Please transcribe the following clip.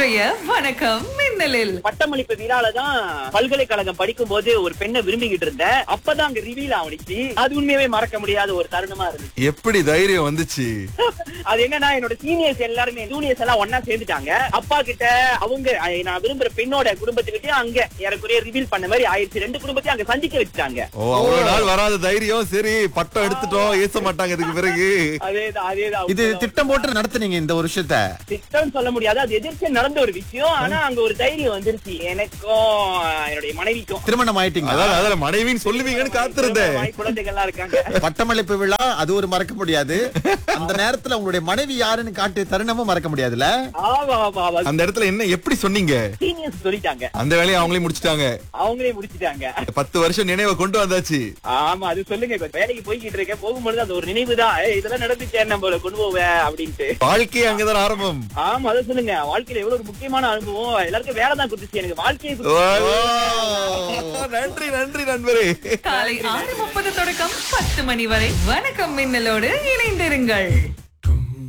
இன்றைய வணக்கம் மின்னலில் பட்டமளிப்பு விழால தான் பல்கலைக்கழகம் படிக்கும் போது ஒரு பெண்ணை விரும்பிக்கிட்டு இருந்தேன் அப்பதான் அங்க ரிவீல் ஆனிச்சு அது உண்மையாவே மறக்க முடியாத ஒரு தருணமா இருந்துச்சு எப்படி தைரியம் வந்துச்சு அது என்னன்னா என்னோட சீனியர்ஸ் எல்லாருமே ஜூனியர்ஸ் எல்லாம் ஒன்னா சேர்ந்துட்டாங்க அப்பா கிட்ட அவங்க அஹ், நான் விரும்புற பெண்ணோட குடும்பத்துக்கிட்டயும் அங்க ஏறக்குறைய ரிவீல் பண்ண மாதிரி ஆயிடுச்சு ரெண்டு குடும்பத்தையும் அங்க சந்திக்க வச்சுட்டாங்க ஓ அவ்வளவு நாள் வராத தைரியம் சரி பட்டம் எடுத்துட்டோம் ஏச மாட்டாங்க இதுக்கு பிறகு அதேதான் அதேதான் இது திட்டம் போட்டு நடத்துனீங்க இந்த ஒரு விஷயத்த திட்டம் சொல்ல முடியாது அது எதிர்த்து நடந்த ஒரு விஷயம் ஆனா அங்க ஒரு தைரியம் வந்துருச்சு எனக்கும் என்னுடைய மனைவிக்கும் திருமணம் ஆயிட்டீங்க அதான் அதுல மனைவின்னு சொல்லுவீங்கன்னு காத்திருந்தேன் வாய் குழந்தைகள்லாம் இருக்காங்க பட்டமளிப்பு விழா அது ஒரு மறக்க முடியாது அந்த நேரத்துல உங்களுடைய மனைவி யாருன்னு காட்டிய தருணமும் மறக்க முடியாதுல்ல ஆமா ஆமா ஆமா அந்த இடத்துல என்ன எப்படி சொன்னீங்க சீனியர்ஸ் சொல்லிட்டாங்க அந்த வேலையை அவங்களே முடிச்சிட்டாங்க அவங்களே முடிச்சிட்டாங்க பத்து வருஷம் நினைவை கொண்டு வந்தாச்சு ஆமா அது சொல்லுங்க இப்ப வேலைக்கு போய்கிட்டு இருக்கேன் போகும்பொழுது அது ஒரு நினைவு தான் இதெல்லாம் நடந்துச்சே நம்மள கொண்டு போவேன் அப்படின்ட்டு வாழ்க்கை அங்கதான் ஆரம்பம் ஆமா அதை சொல்லுங்க வாழ்க்கையில எவ்வளவு ஒரு முக்கியமான அனுபவம் எல்லாருக்கும் வேலை தான் கொடுத்துச்சு எனக்கு வாழ்க்கையை ஓ, கொடுத்துச்சு. நன்றி நன்றி நண்பரே காலை ஆறு முப்பது தொடக்கம் பத்து மணி வரை வணக்கம் மின்னலோடு இணைந்திருங்கள்